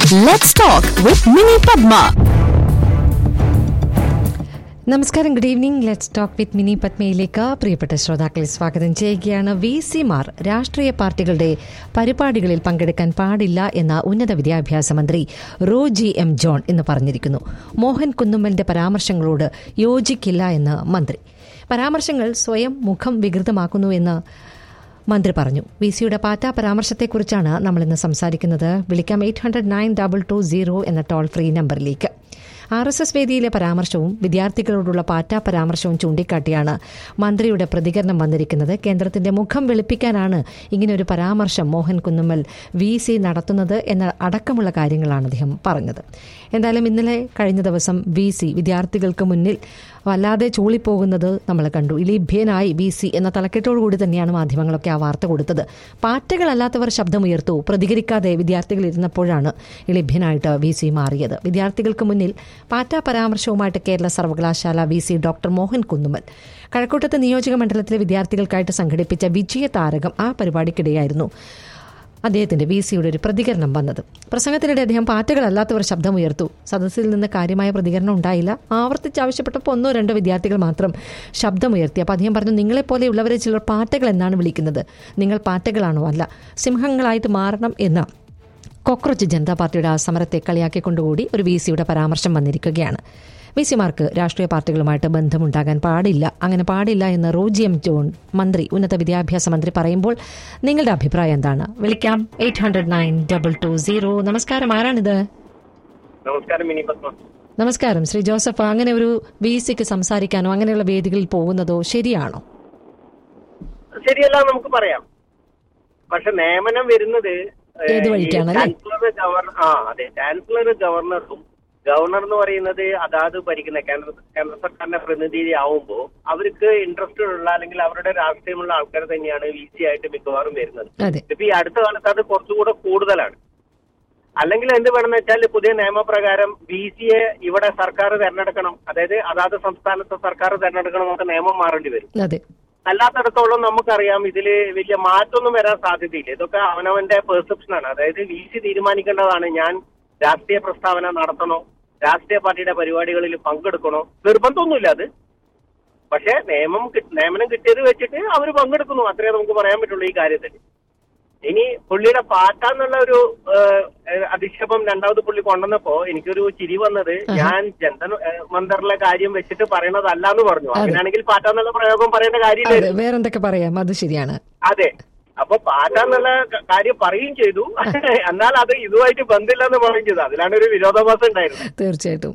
Let's talk with Mini Padma. നമസ്കാരം good evening let's talk with Mini പത്മയിലേക്ക് പ്രിയപ്പെട്ട ശ്രോതാക്കളെ സ്വാഗതം ചെയ്യുകയാണ് വി സിമാർ രാഷ്ട്രീയ പാർട്ടികളുടെ പരിപാടികളിൽ പങ്കെടുക്കാൻ പാടില്ല എന്ന ഉന്നത വിദ്യാഭ്യാസ മന്ത്രി റോജി എം ജോൺ ഇന്ന് പറഞ്ഞിരിക്കുന്നു മോഹൻ കുന്നുമ്മലിന്റെ പരാമർശങ്ങളോട് യോജിക്കില്ല എന്ന് മന്ത്രി പരാമർശങ്ങൾ സ്വയം മുഖം വികൃതമാക്കുന്നു എന്ന് മന്ത്രി പറഞ്ഞു വി സിയുടെ പാറ്റ പരാമർശത്തെക്കുറിച്ചാണ് നമ്മൾ ഇന്ന് സംസാരിക്കുന്നത് വിളിക്കാം eight hundred nine double two zero എന്ന ടോൾ ഫ്രീ നമ്പറിലേക്ക് ആർ എസ് എസ് വേദിയിലെ പരാമർശവും വിദ്യാർത്ഥികളോടുള്ള പാറ്റ പരാമർശവും ചൂണ്ടിക്കാട്ടിയാണ് മന്ത്രിയുടെ പ്രതികരണം വന്നിരിക്കുന്നത് കേന്ദ്രത്തിന്റെ മുഖം വെളുപ്പിക്കാനാണ് ഇങ്ങനെയൊരു പരാമർശം മോഹൻ കുന്നുമ്മൽ വി സി നടത്തുന്നത് എന്ന അടക്കമുള്ള കാര്യങ്ങളാണ് അദ്ദേഹം പറഞ്ഞത് എന്തായാലും ഇന്നലെ കഴിഞ്ഞ ദിവസം വി സി വിദ്യാർത്ഥികൾക്ക് മുന്നിൽ വല്ലാതെ ചൂളിപ്പോകുന്നത് നമ്മൾ കണ്ടു ഇലിഭ്യനായി വി സി എന്ന തലക്കെട്ടോടുകൂടി തന്നെയാണ് മാധ്യമങ്ങളൊക്കെ ആ വാർത്ത കൊടുത്തത് പാറ്റകളല്ലാത്തവർ ശബ്ദമുയർത്തു പ്രതികരിക്കാതെ വിദ്യാർത്ഥികൾ ഇരുന്നപ്പോഴാണ് ഇലിഭ്യനായിട്ട് വി സി മാറിയത് വിദ്യാർത്ഥികൾക്ക് മുന്നിൽ പാറ്റ പരാമർശവുമായിട്ട് കേരള സർവകലാശാല V C doctor Mohan Kunnummal കഴക്കൂട്ടത്ത് നിയോജക മണ്ഡലത്തിലെ വിദ്യാർത്ഥികൾക്കായിട്ട് സംഘടിപ്പിച്ച വിജയ താരകം ആ പരിപാടിക്കിടെയായിരുന്നു അദ്ദേഹത്തിന്റെ വി സിയുടെ ഒരു പ്രതികരണം വന്നത് പ്രസംഗത്തിനിടെ അദ്ദേഹം പാറ്റകളല്ലാത്തവർ ശബ്ദമുയർത്തു സദസ്സിൽ നിന്ന് കാര്യമായ പ്രതികരണം ഉണ്ടായില്ല ആവർത്തിച്ച് ആവശ്യപ്പെട്ടപ്പോൾ ഒന്നോ രണ്ടോ വിദ്യാർത്ഥികൾ മാത്രം ശബ്ദമുയർത്തി അപ്പോൾ അദ്ദേഹം പറഞ്ഞു നിങ്ങളെപ്പോലെയുള്ളവരെ ചിലർ പാറ്റകൾ എന്നാണ് വിളിക്കുന്നത് നിങ്ങൾ പാറ്റകളാണോ അല്ല സിംഹങ്ങളായിട്ട് മാറണം എന്ന കോക്രോച്ച് ജനതാ പാർട്ടിയുടെ ആ സമരത്തെ കളിയാക്കിക്കൊണ്ടുകൂടി ഒരു വി സിയുടെ പരാമർശം വന്നിരിക്കുകയാണ് വി സിമാർക്ക് രാഷ്ട്രീയ പാർട്ടികളുമായിട്ട് ബന്ധമുണ്ടാകാൻ പാടില്ല അങ്ങനെ പാടില്ല എന്ന് റോജി എം ജോൺ മന്ത്രി ഉന്നത വിദ്യാഭ്യാസ മന്ത്രി പറയുമ്പോൾ നിങ്ങളുടെ അഭിപ്രായം എന്താണ് വിളിക്കാം eight hundred nine double two zero നമസ്കാരം ആരാണിത് നമസ്കാരം മിനി പത്മ നമസ്കാരം ശ്രീ ജോസഫ് അങ്ങനെ ഒരു വി സിക്ക് സംസാരിക്കാനോ അങ്ങനെയുള്ള വേദികളിൽ പോകുന്നതോ ശരിയാണോ ശരിയല്ല നമുക്ക് പറയാം പക്ഷെ നിയമനം വരുന്നത് ഏഹ്, ഏത് വഴിക്കാണല്ലേ? ഈ ചാൻസലർ ഗവർണർ ആ അതെ ചാൻസലർ ഗവർണറും ഗവർണർ എന്ന് പറയുന്നത് അതാത് ഭരിക്കുന്ന കേന്ദ്ര കേന്ദ്ര സർക്കാരിന്റെ പ്രതിനിധി ആവുമ്പോൾ അവർക്ക് ഇൻട്രസ്റ്റ് ഉള്ള അല്ലെങ്കിൽ അവരുടെ രാഷ്ട്രീയമുള്ള ആൾക്കാർ തന്നെയാണ് വി സി ആയിട്ട് മിക്കവാറും വരുന്നത് അതെ ഇപ്പൊ ഈ അടുത്ത കാലത്ത് അത് കുറച്ചുകൂടെ കൂടുതലാണ് അല്ലെങ്കിൽ എന്ത് വേണമെന്ന് വെച്ചാൽ പുതിയ നിയമപ്രകാരം വി സിയെ ഇവിടെ സർക്കാർ തെരഞ്ഞെടുക്കണം അതായത് അതാത് സംസ്ഥാനത്തെ സർക്കാർ തെരഞ്ഞെടുക്കണം എന്നൊക്കെ നിയമം മാറേണ്ടി വരും അതെ അല്ലാത്തടത്തോളം നമുക്കറിയാം ഇതിൽ വലിയ മാറ്റമൊന്നും വരാൻ സാധ്യതയില്ല ഇതൊക്കെ അവനവന്റെ പെർസെപ്ഷനാണ് അതായത് വി സി തീരുമാനിക്കേണ്ടതാണ് ഞാൻ രാഷ്ട്രീയ പ്രസ്താവന നടത്തണോ രാഷ്ട്രീയ പാർട്ടിയുടെ പരിപാടികളിൽ പങ്കെടുക്കണോ നിർബന്ധമൊന്നുമില്ല അത് പക്ഷെ നിയമം കി- നിയമനം കിട്ടിയത് വെച്ചിട്ട് അവർ പങ്കെടുക്കുന്നു അത്രേ നമുക്ക് പറയാൻ പറ്റുള്ളൂ ഈ കാര്യത്തിൽ ഇനി പുള്ളിയുടെ പാറ്റ എന്നുള്ള ഒരു ഏഹ്, ഏഹ്, അധിക്ഷേപം രണ്ടാമത് പുള്ളി കൊണ്ടുവന്നപ്പോ എനിക്കൊരു ചിരി വന്നത് ഞാൻ ജന്തൻ ഏഹ്, മന്ദറിലെ കാര്യം വെച്ചിട്ട് പറയണതല്ല എന്ന് പറഞ്ഞു അങ്ങനെയാണെങ്കിൽ പാറ്റ എന്നുള്ള പ്രയോഗം പറയേണ്ട കാര്യമില്ല അതെ വേറെന്തൊക്കെ പറയാം അത് ശരിയാണ് അതെ അപ്പൊ പാറ്റ എന്നുള്ള ക- കാര്യം പറയുകയും ചെയ്തു എന്നാൽ അത് ഇതുമായിട്ട് ബന്ധമില്ലെന്ന് പറയുകയും ചെയ്തു അതിലാണ് ഒരു വിരോധാഭാസം ഉണ്ടായിരുന്നത് തീർച്ചയായിട്ടും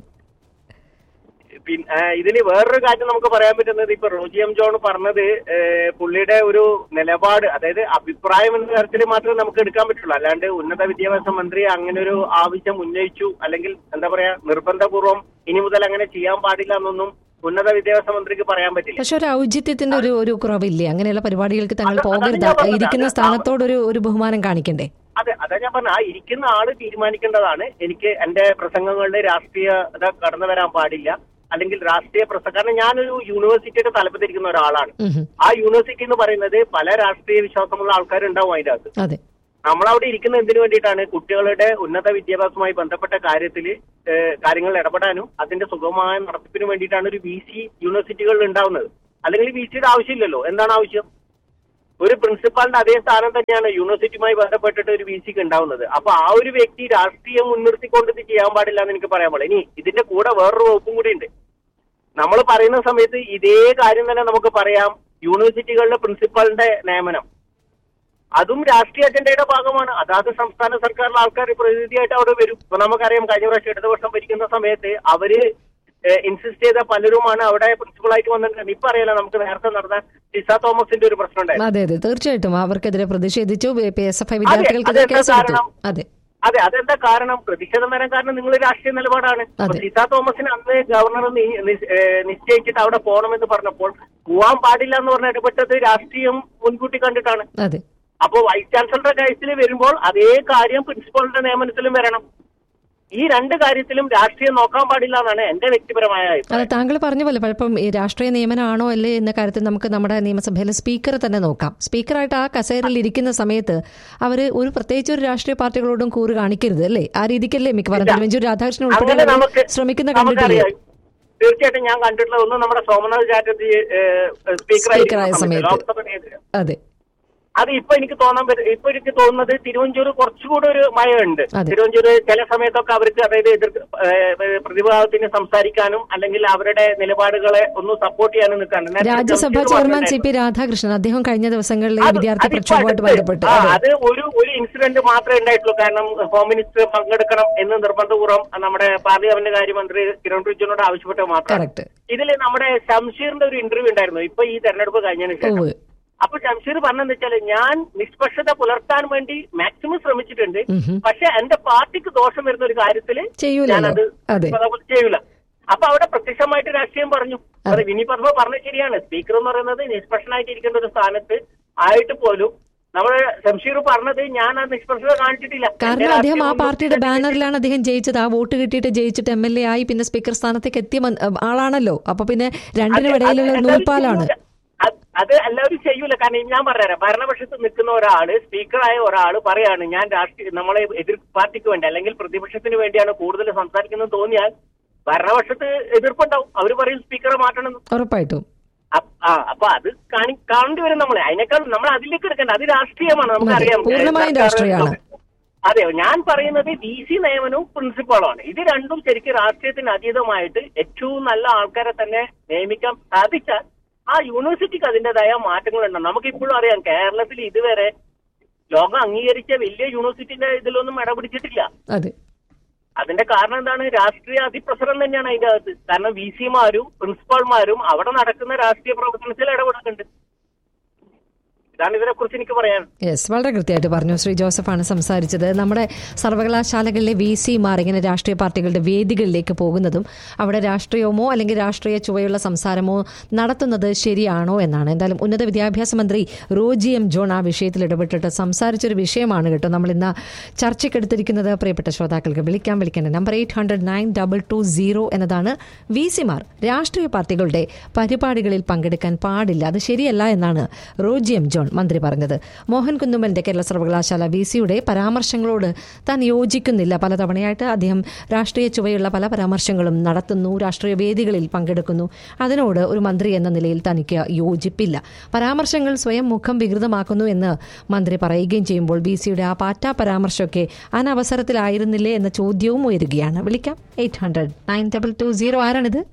പിന്നെ ഇതിന് വേറൊരു കാര്യം നമുക്ക് പറയാൻ പറ്റുന്നത് ഇപ്പൊ റോജി എം ജോൺ പറഞ്ഞത് ഏഹ്, പുള്ളിയുടെ ഒരു നിലപാട് അതായത് അഭിപ്രായം എന്ന തരത്തിൽ മാത്രമേ നമുക്ക് എടുക്കാൻ പറ്റുള്ളൂ അല്ലാണ്ട് ഉന്നത വിദ്യാഭ്യാസ മന്ത്രി അങ്ങനെ ഒരു ആവശ്യം ഉന്നയിച്ചു അല്ലെങ്കിൽ എന്താ പറയാ നിർബന്ധപൂർവ്വം ഇനി മുതൽ അങ്ങനെ ചെയ്യാൻ പാടില്ല എന്നൊന്നും ഉന്നത വിദ്യാഭ്യാസ മന്ത്രിക്ക് പറയാൻ പറ്റില്ല പക്ഷെ ഒരു ഔചിത്യത്തിന്റെ ഒരു ഒരു കുറവില്ലേ അങ്ങനെയുള്ള പരിപാടികൾക്ക് തങ്ങൾ അത് അതാണ് പോകരുത് ഞാൻ പറഞ്ഞത്. ഇരിക്കുന്ന അത് സ്ഥാനത്തോട് ഒരു ഒരു ബഹുമാനം കാണിക്കണ്ടേ അതെ അതാ ഞാൻ പറഞ്ഞ ആ ഇരിക്കുന്ന ആള് തീരുമാനിക്കേണ്ടതാണ് എനിക്ക് എന്റെ പ്രസംഗങ്ങളുടെ രാഷ്ട്രീയത കടന്നു വരാൻ പാടില്ല അല്ലെങ്കിൽ രാഷ്ട്രീയ പ്രസംഗം കാരണം ഞാനൊരു യൂണിവേഴ്സിറ്റിയുടെ തലപ്പത്തിരിക്കുന്ന ഒരാളാണ് ഉം ഹും. ആ യൂണിവേഴ്സിറ്റി എന്ന് പറയുന്നത് പല രാഷ്ട്രീയ വിശ്വാസമുള്ള ആൾക്കാരുണ്ടാവും അതിന്റെ അകത്ത് അതെ നമ്മളവിടെ ഇരിക്കുന്ന എന്തിനു വേണ്ടിയിട്ടാണ് കുട്ടികളുടെ ഉന്നത വിദ്യാഭ്യാസവുമായി ബന്ധപ്പെട്ട കാര്യത്തിൽ കാര്യങ്ങളിൽ ഇടപെടാനും അതിന്റെ സുഗമമായ നടത്തിപ്പിന് വേണ്ടിയിട്ടാണ് ഒരു വി സി യൂണിവേഴ്സിറ്റികളിൽ ഉണ്ടാവുന്നത് അല്ലെങ്കിൽ വി സിയുടെ ആവശ്യമില്ലല്ലോ എന്താണ് ആവശ്യം ഒരു പ്രിൻസിപ്പാളിന്റെ അതേ സ്ഥാനം തന്നെയാണ് യൂണിവേഴ്സിറ്റിയുമായി ബന്ധപ്പെട്ടിട്ട് ഒരു വി സിക്ക് ഉണ്ടാവുന്നത് അപ്പൊ ആ ഒരു വ്യക്തി രാഷ്ട്രീയം മുൻനിർത്തിക്കൊണ്ട് ഇത് ചെയ്യാൻ പാടില്ല എന്ന് എനിക്ക് പറയാൻ പാടില്ല ഇനി ഇതിന്റെ കൂടെ വേറൊരു വകുപ്പും കൂടി ഉണ്ട് നമ്മൾ പറയുന്ന സമയത്ത് ഇതേ കാര്യം തന്നെ നമുക്ക് പറയാം യൂണിവേഴ്സിറ്റികളിലെ പ്രിൻസിപ്പാളിന്റെ നിയമനം അതും രാഷ്ട്രീയ അജണ്ടയുടെ ഭാഗമാണ് അതാത് സംസ്ഥാന സർക്കാരിലെ ആൾക്കാർ പ്രതിനിധിയായിട്ട് അവിടെ വരും ഇപ്പൊ നമുക്കറിയാം കഴിഞ്ഞ പ്രാവശ്യം ഇടത് വർഷം ഭരിക്കുന്ന സമയത്ത് അവര് ഇൻസിസ്റ്റ് ചെയ്ത പലരുമാണ് അവിടെ പ്രിൻസിപ്പളായിട്ട് വന്നിട്ടുണ്ട് ഇപ്പൊ അറിയാലോ നമുക്ക് നേരത്തെ നടന്ന ടിസ തോമസിന്റെ ഒരു പ്രശ്നം ഉണ്ടായിരുന്നു അതെ അതെ തീർച്ചയായിട്ടും അവർക്കെതിരെ പ്രതിഷേധിച്ചു പി എസ് എഫ് ഐ വിദ്യാർത്ഥികൾക്കെതിരെ അതെന്താ കേസെടുത്തു കാരണം? അതെ അതെ അതെന്താ കാരണം പ്രതിഷേധം വരാൻ കാരണം നിങ്ങൾ രാഷ്ട്രീയ നിലപാടാണ് അതെ. സീത തോമസിന് അന്ന് ഗവർണർ നി- നി- ഏഹ് നിശ്ചയിച്ചിട്ട് അവിടെ പോകണമെന്ന് പറഞ്ഞപ്പോൾ പോവാൻ പാടില്ല എന്ന് പറഞ്ഞ ഇടപെട്ടത് രാഷ്ട്രീയം മുൻകൂട്ടി കണ്ടിട്ടാണ് അതെ അപ്പോ വൈസ് ചാൻസലറുടെ കേസിൽ വരുമ്പോൾ അതേ കാര്യം പ്രിൻസിപ്പളിന്റെ നിയമനത്തിലും വരണം ഈ രണ്ട് കാര്യത്തിലും രാഷ്ട്രീയം നോക്കാൻ പാടില്ല എന്നാണ് എന്റെ വ്യക്തിപരമായ അഭിപ്രായം അതെ താങ്കൾ പറഞ്ഞ പോലെ പലപ്പം ഈ രാഷ്ട്രീയ നിയമനമാണോ അല്ലേ എന്ന കാര്യത്തിൽ നമുക്ക് നമ്മുടെ നിയമസഭയിലെ സ്പീക്കറെ തന്നെ നോക്കാം സ്പീക്കറായിട്ട് ആ കസേരയിൽ ഇരിക്കുന്ന സമയത്ത് അവർ ഒരു പ്രത്യേകിച്ച് ഒരു രാഷ്ട്രീയ പാർട്ടികളോടും കൂറ് കാണിക്കരുത് അല്ലേ ആ രീതിക്കല്ലേ മിക്കവാറും ഇല്ല. തിരുവഞ്ചൂർ രാധാകൃഷ്ണൻ ഉൾപ്പെടെ അങ്ങനെ അവര് നമുക്ക് ശ്രമിക്കുന്ന കണ്ടിട്ടില്ലേ നമുക്കറിയാം തീർച്ചയായിട്ടും ഞാൻ കണ്ടിട്ടുള്ള ഒന്ന് നമ്മുടെ സോമനാഥ് ചാറ്റർജി സ്പീക്കറായ സ്പീക്കറായി സമയത്ത്. ലോക്സഭ അതെ അത് ഇപ്പൊ എനിക്ക് തോന്നാൻ പറ്റും ഇപ്പൊ എനിക്ക് തോന്നുന്നത് തിരുവഞ്ചൂർ കുറച്ചുകൂടെ ഒരു മയമുണ്ട് അതെ. തിരുവഞ്ചൂർ ചില സമയത്തൊക്കെ അവർക്ക് അതായത് എതിർ ഏഹ് പ്രതിഭാഗത്തിന് സംസാരിക്കാനും അല്ലെങ്കിൽ അവരുടെ നിലപാടുകളെ ഒന്ന് സപ്പോർട്ട് ചെയ്യാനും നിൽക്കാനും നേരത്തെ രാജ്യസഭാ ജംഷീർ ചെയർമാൻ സി പറഞ്ഞിട്ടുണ്ടായിരുന്നു. പി രാധാകൃഷ്ണൻ അദ്ദേഹം കഴിഞ്ഞ ദിവസങ്ങളിൽ ഈ അത് വിദ്യാർത്ഥി അതിപ്പോ പ്രക്ഷോഭവുമായിട്ട് അടുത്ത് ബന്ധപ്പെട്ട് ആ, അതെ. അത് ഒരു ഒരു ഇൻസിഡന്റ് മാത്രമേ ഉണ്ടായിട്ടുള്ളൂ കാരണം ഹോം മിനിസ്റ്റർ പങ്കെടുക്കണം എന്ന് നിർബന്ധപൂർവ്വം നമ്മുടെ പാർലമെന്റ് കാര്യമന്ത്രി കിരൺ റിജിജുനോട് ആവശ്യപ്പെട്ടത് മാത്രമാണ് കറക്റ്റ് ഇതിൽ നമ്മുടെ ഷംഷീറിന്റെ ഒരു ഇന്റർവ്യൂ ഉണ്ടായിരുന്നു ഇപ്പൊ ഈ തെരഞ്ഞെടുപ്പ് കഴിഞ്ഞതിന് ശേഷം ഓവ് അപ്പൊ ഷംഷീർ പറഞ്ഞെന്ന് വെച്ചാല് ഞാൻ നിഷ്പക്ഷത പുലർത്താൻ വേണ്ടി മാക്സിമം ശ്രമിച്ചിട്ടുണ്ട് ഉം. പക്ഷെ എന്റെ പാർട്ടിക്ക് ദോഷം വരുന്ന ഒരു കാര്യത്തില് ചെയ്യൂലല്ലോ. ഞാനത് അതെ. ചെയ്യൂല അപ്പൊ അവിടെ പ്രത്യക്ഷമായിട്ട് രാഷ്ട്രീയം പറഞ്ഞു അത് വിനി പത്മ പറഞ്ഞത് ശരിയാണ് സ്പീക്കർ എന്ന് പറയുന്നത് നിഷ്പക്ഷനായിട്ട് ഇരിക്കേണ്ട ഒരു സ്ഥാനത്ത് ആയിട്ട് പോലും നമ്മുടെ ഷംഷീർ പറഞ്ഞത് ഞാൻ ആ നിഷ്പക്ഷത കാണിച്ചിട്ടില്ല എന്റെ കാരണം അദ്ദേഹം ആ രാഷ്ട്രീയം പാർട്ടിയുടെ ഒന്നും ബാനറിലാണ് അദ്ദേഹം ജയിച്ചത് ആ വോട്ട് കിട്ടിയിട്ട് ജയിച്ചിട്ട് എം എൽ എ ആയി പിന്നെ സ്പീക്കർ സ്ഥാനത്തേക്ക് എത്തിയ മൻ- ആളാണല്ലോ അപ്പൊ പിന്നെ രണ്ടിനും അത് ഇടയിലുള്ള ഒരു എല്ലാവരും നൂൽപ്പാലാണ് ചെയ്യൂല. അത് അത് എല്ലാവരും ചെയ്യൂല കാരണം ഞാൻ പറഞ്ഞുതരാം ഭരണപക്ഷത്ത് നിൽക്കുന്ന ഒരാള് സ്പീക്കറായ ഒരാള് പറയാണ് ഞാൻ രാഷ്ട്രീയ നമ്മളെ എതിർ പാർട്ടിക്ക് വേണ്ടി അല്ലെങ്കിൽ പ്രതിപക്ഷത്തിന് വേണ്ടിയാണ് കൂടുതൽ സംസാരിക്കുന്നത് തോന്നിയാൽ ഭരണപക്ഷത്ത് എതിർപ്പുണ്ടാവും അവർ പറയും സ്പീക്കറെ മാറ്റണം എന്ന്. ഉറപ്പായിട്ടും അപ്പ- ആ അപ്പൊ അത് കാണി കാണേണ്ടി വരും നമ്മളെ അതിനേക്കാൾ നമ്മൾ അതിലേക്ക് എടുക്കണ്ട അത് രാഷ്ട്രീയമാണ് നമുക്കറിയാം പൂർണ്ണമായും സർക്കാർ- രാഷ്ട്രീയമാണ്. അതെ ഞാൻ പറയുന്നത് ഡി സി നിയമനവും പ്രിൻസിപ്പളുമാണ് ഇത് രണ്ടും ശരിക്കും രാഷ്ട്രീയത്തിന് അതീതമായിട്ട് ഏറ്റവും നല്ല ആൾക്കാരെ തന്നെ നിയമിക്കാൻ സാധിച്ചാൽ ആ യൂണിവേഴ്സിറ്റിക്ക് അതിന്റേതായ മാറ്റങ്ങളുണ്ട് നമുക്കിപ്പോഴും അറിയാം കേരളത്തിൽ ഇതുവരെ ലോകം അംഗീകരിച്ച വലിയ യൂണിവേഴ്സിറ്റിന്റെ ഇതിലൊന്നും ഇടപിടിച്ചിട്ടില്ല അതെ അതിന്റെ കാരണം എന്താണ് രാഷ്ട്രീയ അതിപ്രസരം തന്നെയാണ് അതിന്റെ അകത്ത് കാരണം വി സിമാരും പ്രിൻസിപ്പാൾമാരും അവിടെ നടക്കുന്ന രാഷ്ട്രീയ പ്രവർത്തനത്തിൽ ഇടപെടുന്നുണ്ട് ഇതാണ് ഇതിനെ കുറിച്ച് എനിക്ക് പറയാൻ യെസ് വളരെ കൃത്യമായിട്ട് പറഞ്ഞു ശ്രീ ജോസഫാണ് സംസാരിച്ചത് നമ്മുടെ സർവകലാശാലകളിലെ വി സിമാർ ഇങ്ങനെ രാഷ്ട്രീയ പാർട്ടികളുടെ വേദികളിലേക്ക് പോകുന്നതും അവിടെ രാഷ്ട്രീയമോ അല്ലെങ്കിൽ രാഷ്ട്രീയ ചുവയുള്ള സംസാരമോ നടത്തുന്നത് ശരിയാണോ എന്നാണ് എന്തായാലും ഉന്നത വിദ്യാഭ്യാസ മന്ത്രി റോജി എം ജോൺ ആ വിഷയത്തിൽ ഇടപെട്ടിട്ട് സംസാരിച്ചൊരു വിഷയമാണ് കേട്ടോ നമ്മൾ ഇന്ന് ചർച്ചയ്ക്കെടുത്തിരിക്കുന്നത് പ്രിയപ്പെട്ട ശ്രോതാക്കൾക്ക് വിളിക്കാൻ വിളിക്കേണ്ട number eight hundred nine double two zero എന്നതാണ് വി സിമാർ രാഷ്ട്രീയ പാർട്ടികളുടെ പരിപാടികളിൽ പങ്കെടുക്കാൻ പാടില്ല അത് ശരിയല്ല എന്നാണ് റോജി എം ജോൺ മന്ത്രി പറഞ്ഞത് മോഹൻ കുന്നുമലിന്റെ കേരള സർവകലാശാല വി സിയുടെ പരാമർശങ്ങളോട് താൻ യോജിക്കുന്നില്ല പലതവണയായിട്ട് അദ്ദേഹം രാഷ്ട്രീയ ചുവയുള്ള പല പരാമർശങ്ങളും നടത്തുന്നു രാഷ്ട്രീയ വേദികളിൽ പങ്കെടുക്കുന്നു അതിനോട് ഒരു മന്ത്രി എന്ന നിലയിൽ തനിക്ക് യോജിപ്പില്ല പരാമർശങ്ങൾ സ്വയം മുഖം വികൃതമാക്കുന്നു എന്ന് മന്ത്രി പറയുകയും ചെയ്യുമ്പോൾ ബി സിയുടെ ആ പാറ്റ പരാമർശമൊക്കെ അനവസരത്തിലായിരുന്നില്ലേ എന്ന ചോദ്യവും ഉയരുകയാണ് വിളിക്കാം eight hundred nine double two zero ആരാണിത്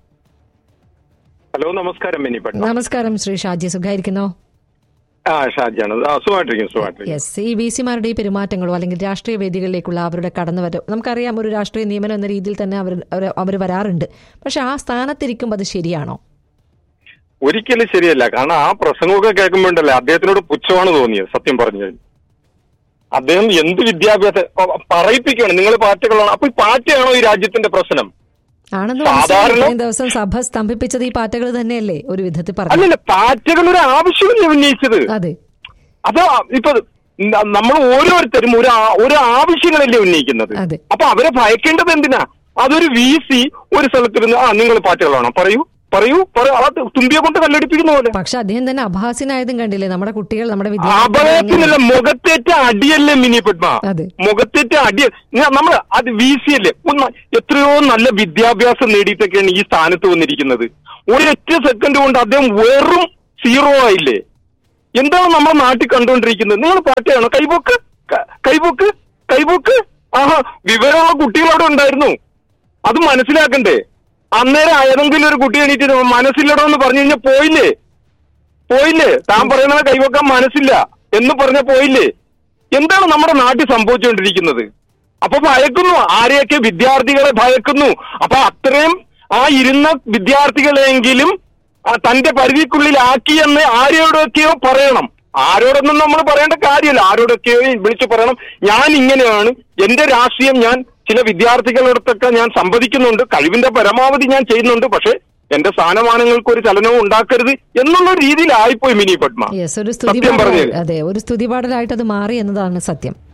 ഹലോ നമസ്കാരം മിനി പട്ന നമസ്കാരം ശ്രീ ഷാജി സുഖായിരിക്കുന്നോ ആ ഷാജിയാണ് ആ സുഖമായിട്ടിരിക്കും സുഖമായിട്ടിരിക്കും യെസ് ഈ വി സിമാരുടെ ഈ പെരുമാറ്റങ്ങളോ അല്ലെങ്കിൽ രാഷ്ട്രീയ വേദികളിലേക്കുള്ള അവരുടെ കടന്നുവരവ് നമുക്കറിയാം ഒരു രാഷ്ട്രീയ നിയമനം എന്ന രീതിയിൽ തന്നെ അവർ അവർ വരാറുണ്ട് പക്ഷെ ആ സ്ഥാനത്തിരിക്കുമ്പോൾ അത് ശരിയാണോ ഒരിക്കലും ശരിയല്ല കാരണം ആ പ്രസംഗമൊക്കെ കേൾക്കുമ്പോണ്ടല്ലേ അദ്ദേഹത്തിനോട് പുച്ഛമാണ് തോന്നിയത് സത്യം പറഞ്ഞു കഴിഞ്ഞാൽ അദ്ദേഹം എന്ത് വിദ്യാഭ്യാസം പ- പറയിപ്പിക്കുകയാണ് നിങ്ങൾ പാർട്ടികളാണ് അപ്പൊ ഈ പാർട്ടിയാണോ ഈ രാജ്യത്തിന്റെ പ്രശ്നം ആണെന്ന് സാധാരണ- മനസ്സിലായി ഇത്രയും ദിവസം സഭ സ്തംഭിപ്പിച്ചത് ഈ പാറ്റകൾ തന്നെയല്ലേ ഒരു വിധത്തിൽ പറഞ്ഞു അല്ലല്ല പാർട്ടികൾ ഒരു ആവശ്യമല്ലേ ഉന്നയിച്ചത് അതെ അപ്പൊ ഇപ്പൊ ന- നമ്മൾ ഓരോരുത്തരും ഒരു ആ- ഒരു ആവശ്യങ്ങളല്ലേ ഉന്നയിക്കുന്നത് അതെ. അപ്പൊ അവരെ ഭയക്കേണ്ടത് എന്തിനാ അതൊരു വി സി ഒരു സ്ഥലത്തിരുന്ന് ആ നിങ്ങൾ പാർട്ടികളാണോ പറയൂ പറയൂ പറയൂ ആ തുമ്പിയെ കൊണ്ട് കല്ലടിപ്പിക്കുന്ന പോലെ പക്ഷെ അദ്ദേഹം തന്നെ അപഹാസ്യനായതും കണ്ടില്ലേ നമ്മുടെ കുട്ടികൾ നമ്മുടെ അപകടത്തിനല്ല മുഖത്തേറ്റ അടിയല്ലേ മിനി പത്മ അതെ. മുഖത്തേറ്റ അടി നമ്മൾ അത് വി സി അല്ലേ ഒന്ന് എത്രയോ നല്ല വിദ്യാഭ്യാസം നേടിയിട്ടൊക്കെയാണ് ഈ സ്ഥാനത്ത് വന്നിരിക്കുന്നത് ഒരൊറ്റ സെക്കൻഡ് കൊണ്ട് അദ്ദേഹം വെറും സീറോ ആയില്ലേ എന്താണ് നമ്മുടെ നാട്ടിൽ കണ്ടുകൊണ്ടിരിക്കുന്നത് നിങ്ങൾ പാർട്ടിയാണോ കൈപോക്ക് ക- കൈപോക്ക് കൈപോക്ക് ആഹാ വിവരമുള്ള കുട്ടികൾ അവിടെ ഉണ്ടായിരുന്നു അത് മനസ്സിലാക്കണ്ടേ അന്നേരം ഏതെങ്കിലും ഒരു കുട്ടി എണീറ്റ് മനസ്സില്ലടോ എന്ന് പറഞ്ഞു കഴിഞ്ഞാൽ പോയില്ലേ പോയില്ലേ താൻ പറയുന്നത് കൈവക്കാൻ മനസ്സില്ല എന്ന് പറഞ്ഞ പോയില്ലേ എന്താണ് നമ്മുടെ നാട്ടിൽ സംഭവിച്ചുകൊണ്ടിരിക്കുന്നത് അപ്പൊ ഭയക്കുന്നു ആരെയൊക്കെ വിദ്യാർത്ഥികളെ ഭയക്കുന്നു അപ്പൊ അത്രയും ആ ഇരുന്ന വിദ്യാർത്ഥികളെങ്കിലും ആ തന്റെ പരിധിക്കുള്ളിലാക്കി എന്ന് ആരോടൊക്കെയോ പറയണം ആരോടൊന്നും നമ്മൾ പറയേണ്ട കാര്യമില്ല ആരോടൊക്കെയോ വിളിച്ചു പറയണം ഞാൻ ഇങ്ങനെയാണ് എന്റെ രാഷ്ട്രീയം ഞാൻ ചില വിദ്യാർത്ഥികളോടൊക്കെ ഞാൻ സംവദിക്കുന്നുണ്ട് കഴിവിന്റെ പരമാവധി ഞാൻ ചെയ്യുന്നുണ്ട് പക്ഷെ എന്റെ സ്ഥാനമാനങ്ങൾക്ക് ഒരു ചലനവും ഉണ്ടാക്കരുത് എന്നുള്ള രീതിയിലായിപ്പോയി മിനി പത്മ യെസ് ഒരു സത്യം സ്തുതിപാടലായി പറഞ്ഞത് അതെ ഒരു സ്തുതിപാടലായിട്ട് അത് മാറി എന്നതാണ് സത്യം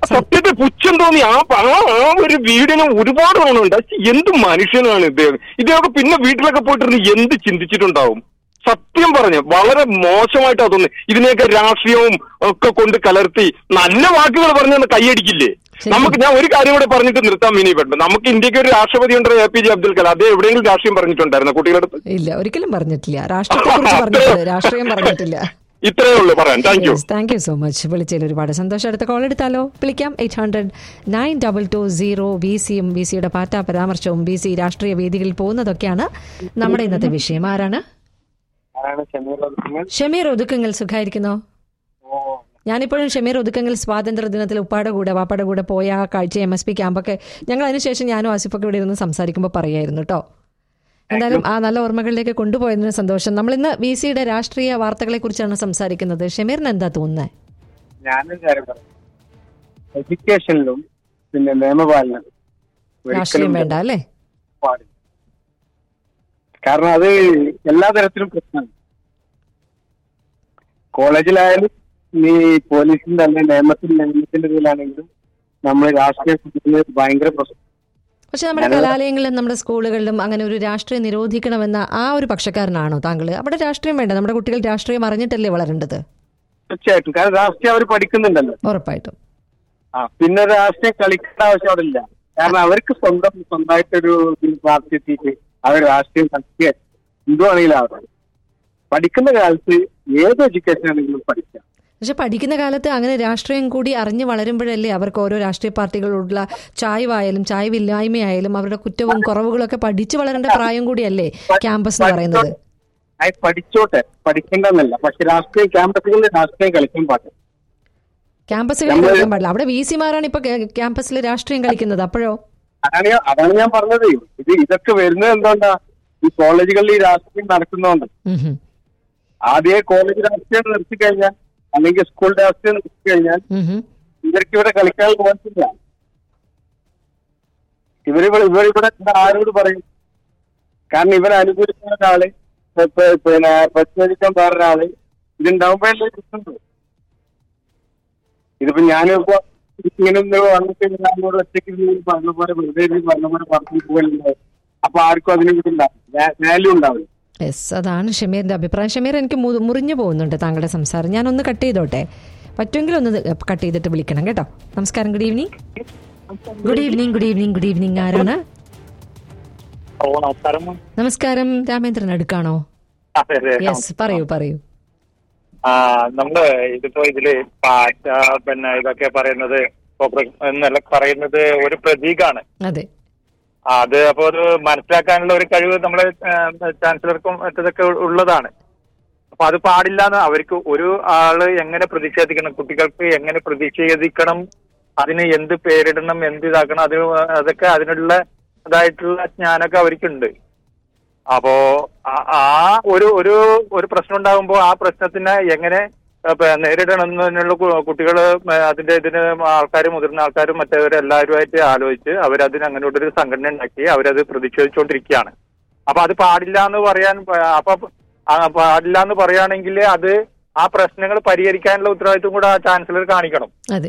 സത്യത്തെ പുച്ഛം തോന്നി ആ ആ ആ ഒരു വീടിന് ഒരുപാട് ഗുണമുണ്ട് പക്ഷെ എന്ത് മനുഷ്യനാണ് ഇദ്ദേഹം ഇദ്ദേഹം പിന്നെ വീട്ടിലൊക്കെ പോയിട്ടിരുന്ന് എന്ത് ചിന്തിച്ചിട്ടുണ്ടാവും സത്യം പറഞ്ഞു വളരെ മോശമായിട്ടാ തോന്നുന്നത് ഇതിനെയൊക്കെ രാഷ്ട്രീയവും ഒക്കെ കൊണ്ട് കലർത്തി നല്ല വാക്കുകൾ പറഞ്ഞൊന്ന് കൈയടിക്കില്ലേ ശരി. നമുക്ക് ഞാൻ ഒരു കാര്യം കൂടെ പറഞ്ഞിട്ട് നിർത്താൻ മിനി പെട്ടെന്ന് നമുക്ക് ഇന്ത്യക്ക് ഒരു രാഷ്ട്രപതി ഉണ്ട് A P J Abdul Kalam അതേ എവിടെയെങ്കിലും രാഷ്ട്രീയം പറഞ്ഞിട്ടുണ്ടായിരുന്നു കുട്ടികളുടെ അടുത്ത് ഇല്ല ഒരിക്കലും പറഞ്ഞിട്ടില്ല രാഷ്ട്രീയത്തെ കുറിച്ച് പറഞ്ഞിട്ടില്ല രാഷ്ട്രീയം പറഞ്ഞിട്ടില്ല ഇത്രയേ ഉള്ളൂ പറയാൻ thank you thank you so much വിളിച്ചതിൽ ഒരുപാട് സന്തോഷം അടുത്ത കോൾ എടുത്താലോ വിളിക്കാം eight hundred nine double two zero B സിയും ബി സിയുടെ പാറ്റ പരാമർശവും ബി സി രാഷ്ട്രീയ വേദികളിൽ പോകുന്നതൊക്കെയാണ് നമ്മുടെ ഇന്നത്തെ വിഷയം ആരാണ് ഷമീർ ഒതുക്കങ്ങൾ സുഖായിരിക്കുന്നോ ഞാനിപ്പോഴും ഷമീർ ഒതുക്കങ്ങൾ സ്വാതന്ത്ര്യ ദിനത്തിൽ ഉപ്പാടെ കൂടെ വാപ്പാടെ കൂടെ പോയ ആ കാഴ്ച എം എസ് പി ക്യാമ്പൊക്കെ ഞങ്ങൾ അതിനുശേഷം ഞാനും ആസിഫൊക്കെ ഇവിടെ ഇരുന്ന് സംസാരിക്കുമ്പോൾ പറയായിരുന്നു കേട്ടോ എന്തായാലും ആ നല്ല ഓർമ്മകളിലേക്ക് കൊണ്ടുപോയതിന് സന്തോഷം നമ്മൾ ഇന്ന് വി സിയുടെ രാഷ്ട്രീയ വാർത്തകളെ കുറിച്ചാണ് സംസാരിക്കുന്നത് ഷമീറിന് എന്താ തോന്നുന്നത് ഞാനൊരു കാര്യം പറയാം എഡ്യൂക്കേഷനിലും പിന്നെ നിയമപാലനം രാഷ്ട്രീയം വേണ്ട അല്ലേ പാടില്ല കാരണം അത് എല്ലാ തരത്തിലും പ്രശ്നമാണ് കോളേജിലായാലും നീ പോലീസിന്റെ അല്ലെങ്കിൽ നിയമത്തിന്റെ നിയമത്തിന്റെ ഇതിലാണെങ്കിലും നമ്മൾ രാഷ്ട്രീയം ശ്രദ്ധിക്കുന്നത് ഭയങ്കര പ്രശ്നം പക്ഷെ നമ്മുടെ കലാലയങ്ങളിലും നമ്മുടെ സ്കൂളുകളിലും അങ്ങനെ ഒരു രാഷ്ട്രീയം നിരോധിക്കണമെന്ന ആ ഒരു പക്ഷക്കാരനാണോ താങ്കൾ അവിടെ രാഷ്ട്രീയം വേണ്ട നമ്മുടെ കുട്ടികൾ രാഷ്ട്രീയം അറിഞ്ഞിട്ടല്ലേ വളരേണ്ടത് തീർച്ചയായിട്ടും കാരണം രാഷ്ട്രീയം അവർ പഠിക്കുന്നുണ്ടല്ലോ ഉറപ്പായിട്ടും ആ പിന്നെ രാഷ്ട്രീയം കളിക്കേണ്ട ആവശ്യം അവിടെ ഇല്ല കാരണം അവർക്ക് സ്വന്തം സ്വന്തമായിട്ടൊരു പാർട്ടി എത്തിയിട്ട് അവർ രാഷ്ട്രീയം കളിക്കുക എന്തുവാണെങ്കിലും ആവട്ടെ പഠിക്കുന്ന കാലത്ത് ഏത് എഡ്യൂക്കേഷൻ ആണെങ്കിലും പഠിക്കാം പക്ഷെ പഠിക്കുന്ന കാലത്ത് അങ്ങനെ രാഷ്ട്രീയം കൂടി അറിഞ്ഞു വളരുമ്പോഴല്ലേ അവർക്ക് ഓരോ രാഷ്ട്രീയ പാർട്ടികളോടുള്ള ചായ്വായാലും ചായ്വില്ലായ്മയായാലും അവരുടെ കുറ്റവും കുറവുകളും ഒക്കെ പഠിച്ചു വളരേണ്ട പ്രായം കൂടിയല്ലേ ക്യാമ്പസ് എന്ന് പറയുന്നത് അത് പഠിച്ചോട്ടെ പഠിക്കേണ്ടെന്നല്ല പക്ഷെ രാഷ്ട്രീയം ക്യാമ്പസുകളിൽ രാഷ്ട്രീയം കളിക്കാൻ പാടില്ല ക്യാമ്പസുകളിൽ നമ്മള് കളിക്കാൻ പാടില്ല അവിടെ വി സിമാരാണ് ഇപ്പൊ ക്യാമ്പസിൽ രാഷ്ട്രീയം കളിക്കുന്നത് അപ്പോഴോ അതാണ് ഞാൻ അതാണ് ഞാൻ പറഞ്ഞത് ഇത് ഇതൊക്കെ വരുന്നത് എന്തുകൊണ്ടാ ഈ കോളേജുകളിൽ ഈ രാഷ്ട്രീയം നടക്കുന്നതുകൊണ്ട് ഉം ഹും. ആദ്യമേ കോളേജ് രാഷ്ട്രീയം നിർത്തി കഴിഞ്ഞാൽ അല്ലെങ്കിൽ സ്കൂൾ രാഷ്ട്രീയം നിർത്തി കഴിഞ്ഞാൽ ഉം ഹും. ഇവർക്ക് ഇവിടെ കളിക്കാൻ പോകത്തില്ല ഇവരിവിടെ ഇവരിവിടെ ഇവിടെ ആരോട് പറയും കാരണം ഇവരെ അനുകൂലിക്കുന്ന ഒരാള് പ- പ- പിന്നെ പ്രതിനിധിക്കാൻ വേറൊരാള് ഇതുണ്ടാവുമ്പോഴല്ലേ പ്രശ്നമുള്ളൂ ഇതിപ്പോ ഞാനിപ്പോ ഇങ്ങനെ ഒന്ന് വന്നിട്ട് ഞാനോട് ഒറ്റയ്ക്ക് ഇരുന്ന് പറഞ്ഞ പോലെ വെറുതെ ഇരുന്ന് പറഞ്ഞ പോലെ പറഞ്ഞു പോകലുണ്ട് അപ്പൊ ആർക്കും അതിനെ ഉണ്ടാവും വാല്യൂ ഉണ്ടാവില്ല യെസ് അതാണ് ഷമീറിന്റെ അഭിപ്രായം ഷമീർ എനിക്ക് മു- മുറിഞ്ഞു പോകുന്നുണ്ട് താങ്കളുടെ സംസാരം ഞാനൊന്ന് കട്ട് ചെയ്തോട്ടെ പറ്റുമെങ്കിൽ ഒന്ന് കട്ട് ചെയ്തിട്ട് വിളിക്കണം കേട്ടോ നമസ്കാരം good evening good evening good evening good evening ആരാണ് ഓ നമസ്കാരം നമസ്കാരം രാമേന്ദ്രൻ അടുക്കാണോ അതെ അതെ യെസ് പറയൂ പറയൂ ആ നമ്മള് ഇതിപ്പോ ഇതില് പാറ്റ പിന്നെ ഇതൊക്കെ പറയുന്നത് കോപ്ര- എന്നല്ല പറയുന്നത് ഒരു പ്രതീകാണ് അതെ ആ, അത് അപ്പോ അത് മനസ്സിലാക്കാനുള്ള ഒരു കഴിവ് നമ്മളെ ചാൻസലർക്കും മറ്റതൊക്കെ ഉള്ളതാണ് അപ്പൊ അത് പാടില്ല എന്ന് അവർക്ക് ഒരു ആള് എങ്ങനെ പ്രതിഷേധിക്കണം കുട്ടികൾക്ക് എങ്ങനെ പ്രതിഷേധിക്കണം അതിന് എന്ത് പേരിടണം എന്ത് ഇതാക്കണം അത് അതൊക്കെ അതിനുള്ള ഇതായിട്ടുള്ള ജ്ഞാനമൊക്കെ അവർക്കുണ്ട് അപ്പോ ആ- ആ ഒരു ഒരു ഒരു പ്രശ്നം ഉണ്ടാകുമ്പോൾ ആ പ്രശ്നത്തിനെ എങ്ങനെ ഇപ്പൊ നേരിടണം എന്നുള്ള കുട്ടികൾ അതിന്റെ ഇതിന് ആൾക്കാർ മുതിർന്ന ആൾക്കാരും മറ്റവരും എല്ലാവരുമായിട്ട് ആലോചിച്ച് അവരതിന് അങ്ങനെ ഒരു സംഘടന ഉണ്ടാക്കി അവരത് പ്രതിഷേധിച്ചുകൊണ്ടിരിക്കുകയാണ് അപ്പൊ അത് പാടില്ല എന്ന് പറയാൻ പ- അപ്പൊ ആ പാടില്ല എന്ന് പറയുകയാണെങ്കിൽ അത് ആ പ്രശ്നങ്ങൾ പരിഹരിക്കാനുള്ള ഉത്തരവാദിത്വം കൂടെ ആ ചാൻസലർ കാണിക്കണം അതെ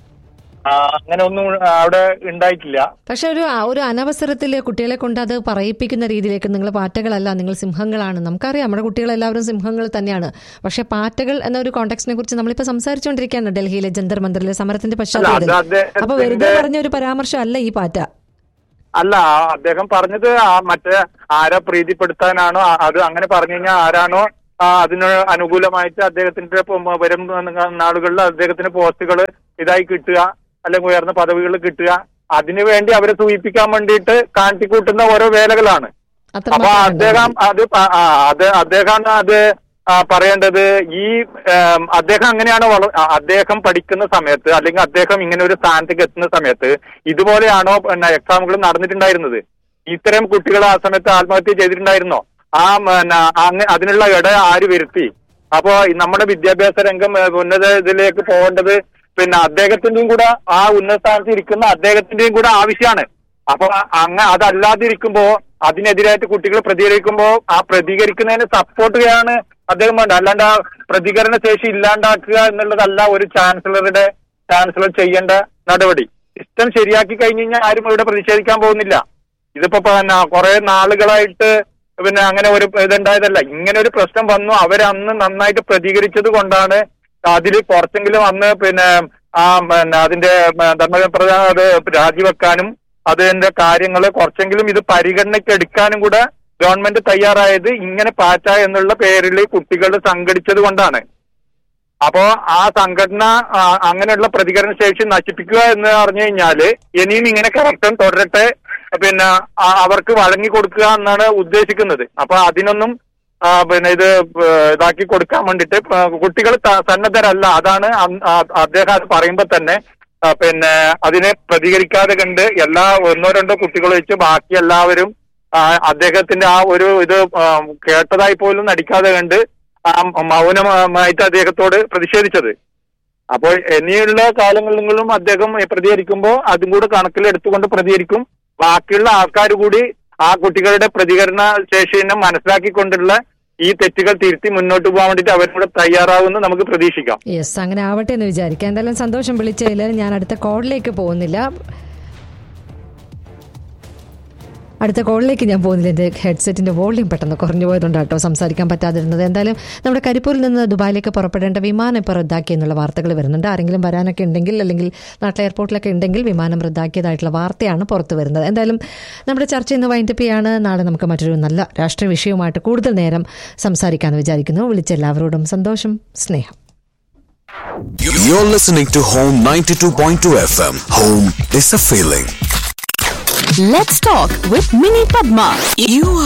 ആ, അങ്ങനെ ഒന്നും അവിടെ ഉണ്ടായിട്ടില്ല പക്ഷെ ഒരു ആ ഒരു അനവസരത്തിൽ കുട്ടികളെ കൊണ്ട് അത് പറയിപ്പിക്കുന്ന രീതിയിലേക്ക് നിങ്ങൾ പാറ്റകളല്ല നിങ്ങൾ സിംഹങ്ങളാണ് നമുക്കറിയാം നമ്മുടെ കുട്ടികളെല്ലാവരും സിംഹങ്ങൾ തന്നെയാണ് പക്ഷെ പാറ്റകൾ എന്ന ഒരു കോണ്ടെക്സിനെ കുറിച്ച് നമ്മളിപ്പോൾ സംസാരിച്ചുകൊണ്ടിരിക്കുകയാണ് ഡൽഹിയിലെ ജന്തർ മന്ദിറിലെ സമരത്തിന്റെ പശ്ചാത്തലത്തിൽ അത് അദ്ദേഹത്തിന്റെ- അപ്പൊ വെറുതെ പറഞ്ഞ ഒരു പരാമർശം അല്ല ഈ പാറ്റ അല്ല ആ അദ്ദേഹം പറഞ്ഞത് ആ മറ്റേ ആരെ പ്രീതിപ്പെടുത്താനാണോ ആ- അത് അങ്ങനെ പറഞ്ഞു കഴിഞ്ഞാൽ ആരാണോ ആ അതിന് അനുകൂലമായിട്ട് അദ്ദേഹത്തിന്റെ ഇപ്പം വരും നാളുകളിൽ അദ്ദേഹത്തിന് പോസ്റ്റുകൾ ഇതായി കിട്ടുക അല്ലെങ്കിൽ ഉയർന്ന പദവികൾ കിട്ടുക അതിനു വേണ്ടി അവരെ സൂചിപ്പിക്കാൻ വേണ്ടിയിട്ട് കാട്ടിക്കൂട്ടുന്ന ഓരോ വേലകളാണ് അത്ര അപ്പൊ അദ്ദേഹം അത് പ- ആ, അത് അദ്ദേഹം അത് ആ, പറയേണ്ടത് ഈ ഏം, അദ്ദേഹം അങ്ങനെയാണ് വള ആ, അദ്ദേഹം പഠിക്കുന്ന സമയത്ത് അല്ലെങ്കിൽ അദ്ദേഹം ഇങ്ങനെ ഒരു സ്ഥാനത്തേക്ക് എത്തുന്ന സമയത്ത് ഇതുപോലെയാണോ പിന്നെ എക്സാമുകൾ നടന്നിട്ടുണ്ടായിരുന്നത് ഇത്തരം കുട്ടികൾ ആ സമയത്ത് ആത്മഹത്യ ചെയ്തിട്ടുണ്ടായിരുന്നോ ആ പിന്നെ അങ്ങ അതിനുള്ള ഇട ആര് വരുത്തി അപ്പോ ഈ നമ്മുടെ വിദ്യാഭ്യാസ രംഗം ഏ, ഉന്നത ഇതിലേക്ക് പോകേണ്ടത് പിന്നെ അദ്ദേഹത്തിന്റെയും കൂടെ ആ ഉന്നത സ്ഥാനത്ത് ഇരിക്കുന്ന അദ്ദേഹത്തിന്റെയും കൂടെ ആവശ്യമാണ് അപ്പൊ അങ്ങ അതല്ലാതിരിക്കുമ്പോ അതിനെതിരായിട്ട് കുട്ടികൾ പ്രതികരിക്കുമ്പോ ആ പ്രതികരിക്കുന്നതിന് സപ്പോർട്ട് ചെയ്യാൻ അദ്ദേഹം വേണ്ട അല്ലാണ്ട് ആ പ്രതികരണ ശേഷി ഇല്ലാണ്ടാക്കുക എന്നുള്ളതല്ല ഒരു ചാൻസലറുടെ ചാൻസലർ ചെയ്യേണ്ട നടപടി സിസ്റ്റം ശരിയാക്കി കഴിഞ്ഞു കഴിഞ്ഞാൽ ആരും ഇവിടെ പ്രതിഷേധിക്കാൻ പോകുന്നില്ല ഇതിപ്പോ പിന്നെ കുറെ നാളുകളായിട്ട് പിന്നെ അങ്ങനെ ഒരു ഇതുണ്ടായതല്ല ഇങ്ങനെ ഒരു പ്രശ്നം വന്നു അവരന്ന് നന്നായിട്ട് പ്രതികരിച്ചത് കൊണ്ടാണ് അതിൽ കുറച്ചെങ്കിലും അന്ന് പിന്നെ ആ പിന്നെ അതിന്റെ ധർമ്മപ്രധാന അത് രാജിവെക്കാനും അതിന്റെ കാര്യങ്ങൾ കുറച്ചെങ്കിലും ഇത് പരിഗണനയ്ക്ക് എടുക്കാനും കൂടെ ഗവൺമെന്റ് തയ്യാറായത് ഇങ്ങനെ പാറ്റ എന്നുള്ള പേരിൽ കുട്ടികൾ സംഘടിച്ചത് കൊണ്ടാണ് അപ്പോ ആ സംഘടന ആ, അങ്ങനെയുള്ള പ്രതികരണ ശേഷി നശിപ്പിക്കുക എന്ന് പറഞ്ഞു കഴിഞ്ഞാല് ഇനിയും ഇങ്ങനെ കറക്റ്റം തുടരട്ടെ പിന്നെ ആ- അവർക്ക് വഴങ്ങി കൊടുക്കുക എന്നാണ് ഉദ്ദേശിക്കുന്നത് അപ്പൊ അതിനൊന്നും ആ, പിന്നെ ഇത് ഏ, ഇതാക്കി കൊടുക്കാൻ വേണ്ടിട്ട് കുട്ടികൾ സന്നദ്ധരല്ല അതാണ് അന്ന് ആ- അദ്ദേഹം അത് പറയുമ്പോ തന്നെ ആ, പിന്നെ അതിനെ പ്രതികരിക്കാതെ കണ്ട് എല്ലാ ഒന്നോ രണ്ടോ കുട്ടികൾ വെച്ച് ബാക്കി എല്ലാവരും ആ, അദ്ദേഹത്തിന്റെ ആ ഒരു ഇത് ആ, കേട്ടതായി പോലും നടിക്കാതെ കണ്ട് ആ മൗനമായിട്ട് അദ്ദേഹത്തോട് പ്രതിഷേധിച്ചത് അപ്പോൾ ഇനിയുള്ള കാലങ്ങളിലും അദ്ദേഹം പ്രതികരിക്കുമ്പോൾ അതും കൂടെ കണക്കിലെടുത്തുകൊണ്ട് പ്രതികരിക്കും ബാക്കിയുള്ള ആൾക്കാർ കൂടി ആ കുട്ടികളുടെ പ്രതികരണ ശേഷിനെ മനസ്സിലാക്കിക്കൊണ്ടുള്ള ഈ തെറ്റുകൾ തിരുത്തി മുന്നോട്ട് പോകാൻ വേണ്ടിയിട്ട് അവരും കൂടെ തയ്യാറാവുമെന്ന് നമുക്ക് പ്രതീക്ഷിക്കാം യെസ് അങ്ങനെ ആവട്ടെ എന്ന് വിചാരിക്കാം എന്തായാലും സന്തോഷം വിളിച്ചതിൽ ഞാൻ അടുത്ത കോളിലേക്ക് പോകുന്നില്ല അടുത്ത കോളിലേക്ക് ഞാൻ പോകുന്നില്ല എൻ്റെ ഹെഡ്സെറ്റിൻ്റെ വോളിയം പെട്ടെന്ന് കുറഞ്ഞു പോയതുകൊണ്ട് കേട്ടോ സംസാരിക്കാൻ പറ്റാതിരുന്നത് എന്തായാലും നമ്മുടെ കരിപ്പൂരിൽ നിന്ന് ദുബായിലേക്ക് പുറപ്പെടേണ്ട വിമാനം ഇപ്പോൾ റദ്ദാക്കി എന്നുള്ള വാർത്തകൾ വരുന്നുണ്ട് ആരെങ്കിലും വരാനൊക്കെ ഉണ്ടെങ്കിൽ അല്ലെങ്കിൽ നാട്ടിലെ എയർപോർട്ടിലൊക്കെ ഉണ്ടെങ്കിൽ വിമാനം റദ്ദാക്കിയതായിട്ടുള്ള വാർത്തയാണ് പുറത്തു വരുന്നത് എന്തായാലും നമ്മുടെ ചർച്ച ഇന്ന് വൈൻഡപ്പ് ചെയ്യാണ് നാളെ നമുക്ക് മറ്റൊരു നല്ല രാഷ്ട്രീയ വിഷയവുമായിട്ട് കൂടുതൽ നേരം സംസാരിക്കാമെന്ന് വിചാരിക്കുന്നു വിളിച്ച എല്ലാവരോടും സന്തോഷം സ്നേഹം You're listening to Home 92.2 FM. Home is a feeling. Let's talk with Mini Padma. You